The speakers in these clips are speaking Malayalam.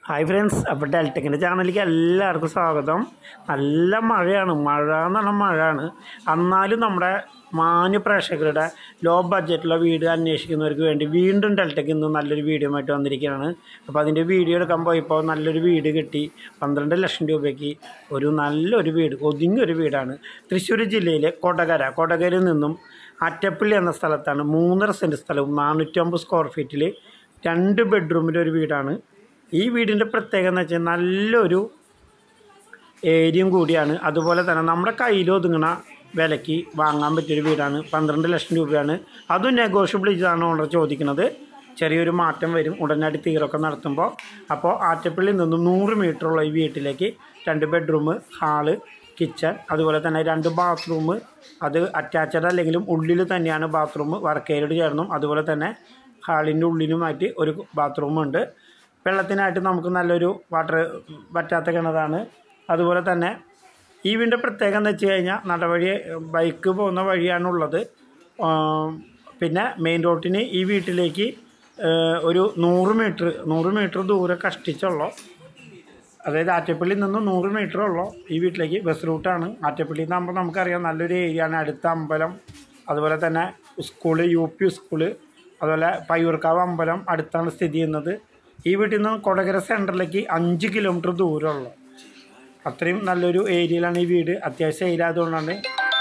ഹായ് ഫ്രണ്ട്സ് അപ്പോൾ ഡെൽറ്റക്കിൻ്റെ ചാനലിലേക്ക് എല്ലാവർക്കും സ്വാഗതം നല്ല മഴയാണ് മഴ എന്ന് പറഞ്ഞാൽ മഴയാണ് എന്നാലും നമ്മുടെ മാന്യ പ്രേക്ഷകരുടെ ലോ ബഡ്ജറ്റിലുള്ള വീട് അന്വേഷിക്കുന്നവർക്ക് വേണ്ടി വീണ്ടും ഡെൽറ്റക്ക് ഇന്ന് നല്ലൊരു വീഡിയോ ആയിട്ട് വന്നിരിക്കുകയാണ് അപ്പോൾ അതിൻ്റെ വീഡിയോ എടുക്കാൻ പോയപ്പോൾ നല്ലൊരു വീട് കിട്ടി പന്ത്രണ്ട് ലക്ഷം രൂപയ്ക്ക് ഒരു നല്ലൊരു വീട് ഒതുങ്ങിയൊരു വീടാണ് തൃശ്ശൂർ ജില്ലയിലെ കൊടകര കൊടകരയിൽ നിന്നും അറ്റപ്പള്ളി എന്ന സ്ഥലത്താണ് മൂന്നര സെൻറ്റ് സ്ഥലവും നാനൂറ്റമ്പത് സ്ക്വയർ ഫീറ്റിൽ രണ്ട് ബെഡ്റൂമിൻ്റെ ഒരു വീടാണ് ഈ വീടിൻ്റെ പ്രത്യേകത എന്ന് വെച്ചാൽ നല്ലൊരു ഏരിയയും കൂടിയാണ് അതുപോലെ തന്നെ നമ്മുടെ കയ്യിൽ ഒതുങ്ങണ വിലയ്ക്ക് വാങ്ങാൻ പറ്റിയൊരു വീടാണ് പന്ത്രണ്ട് ലക്ഷം രൂപയാണ് അതും നെഗോഷ്യബിൾ ഇതാണ് ഓണർ ചോദിക്കുന്നത് ചെറിയൊരു മാറ്റം വരും ഉടനടി തീരൊക്കെ നടത്തുമ്പോൾ അപ്പോൾ ആറ്റപ്പള്ളിയിൽ നിന്നും നൂറ് മീറ്ററുള്ള ഈ വീട്ടിലേക്ക് രണ്ട് ബെഡ്റൂം ഹാള് കിച്ചൺ അതുപോലെ തന്നെ രണ്ട് ബാത്റൂം അത് അറ്റാച്ചഡ് അല്ലെങ്കിലും ഉള്ളിൽ തന്നെയാണ് ബാത്റൂം വർക്കേരോട് ചേർന്നും അതുപോലെ തന്നെ ഹാളിൻ്റെ ഉള്ളിലുമായിട്ട് ഒരു ബാത്റൂമുണ്ട് വെള്ളത്തിനായിട്ട് നമുക്ക് നല്ലൊരു വാട്ടർ പറ്റാത്ത കിണറാണ് അതുപോലെ തന്നെ ഈ വീടിൻ്റെ പ്രത്യേകത എന്ന് വെച്ച് കഴിഞ്ഞാൽ നടവഴി ബൈക്ക് പോകുന്ന വഴിയാണുള്ളത് ആം, പിന്നെ മെയിൻ റോട്ടിന് ഈ വീട്ടിലേക്ക് ഏഹ്, ഒരു നൂറ് മീറ്റർ നൂറ് മീറ്റർ ദൂരെ കഷ്ടിച്ചുള്ളൂ അതായത് ആറ്റപ്പള്ളിയിൽ നിന്ന് നൂറ് മീറ്റർ ഉള്ളൂ ഈ വീട്ടിലേക്ക് ബസ് റൂട്ടാണ് ആറ്റപ്പള്ളിയിൽ നിന്നാകുമ്പോൾ നമുക്കറിയാം നല്ലൊരു ഏരിയ ആണ് അടുത്ത അമ്പലം അതുപോലെ തന്നെ സ്കൂള് യു പി സ്കൂള് അതുപോലെ പയ്യൂർക്കാവ് അമ്പലം അടുത്താണ് സ്ഥിതി ചെയ്യുന്നത് ഈ വീട്ടിൽ നിന്ന് കൊടകര സെൻറ്ററിലേക്ക് അഞ്ച് കിലോമീറ്റർ ദൂരമുള്ളൂ അത്രയും നല്ലൊരു ഏരിയയിലാണ് ഈ വീട് അത്യാവശ്യം ഏരിയ ആയതുകൊണ്ടാണ്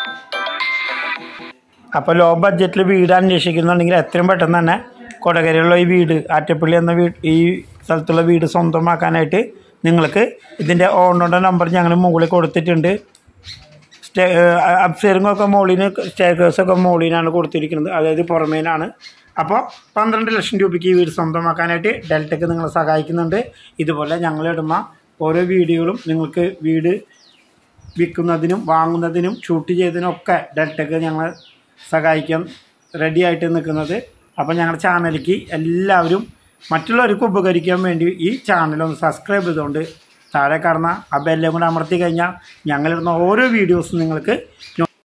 അപ്പോൾ ലോ ബഡ്ജറ്റിൽ വീട് അന്വേഷിക്കുന്നുണ്ടെങ്കിൽ എത്രയും പെട്ടെന്ന് തന്നെ കൊടകരയുള്ള ഈ വീട് ആറ്റപ്പള്ളി എന്ന വീട് ഈ സ്ഥലത്തുള്ള വീട് സ്വന്തമാക്കാനായിട്ട് നിങ്ങൾക്ക് ഇതിൻ്റെ ഓണറുടെ നമ്പർ ഞങ്ങൾ മുകളിൽ കൊടുത്തിട്ടുണ്ട് സ്റ്റേ അപ്സേറിങ്ങൊക്കെ മുകളിന് സ്റ്റേക്കേഴ്സൊക്കെ മുകളിലാണ് കൊടുത്തിരിക്കുന്നത് അതായത് പുറമേനാണ് അപ്പോൾ പന്ത്രണ്ട് ലക്ഷം രൂപയ്ക്ക് ഈ വീട് സ്വന്തമാക്കാനായിട്ട് ഡെൽറ്റക്ക് നിങ്ങളെ സഹായിക്കുന്നുണ്ട് ഇതുപോലെ ഞങ്ങളിടുന്ന ഓരോ വീഡിയോകളും നിങ്ങൾക്ക് വീട് വിൽക്കുന്നതിനും വാങ്ങുന്നതിനും ഷൂട്ട് ചെയ്തതിനും ഒക്കെ ഡെൽറ്റക്ക് ഞങ്ങളെ സഹായിക്കാൻ റെഡി ആയിട്ട് നിൽക്കുന്നത് അപ്പോൾ ഞങ്ങളുടെ ചാനലിലേക്ക് എല്ലാവരും മറ്റുള്ളവർക്ക് ഉപകരിക്കാൻ വേണ്ടി ഈ ചാനലൊന്ന് സബ്സ്ക്രൈബ് ചെയ്തുകൊണ്ട് താഴെ കാണുന്ന ആ ബെല്ലും കൂടെ അമർത്തി കഴിഞ്ഞാൽ ഞങ്ങളിടുന്ന ഓരോ വീഡിയോസും നിങ്ങൾക്ക്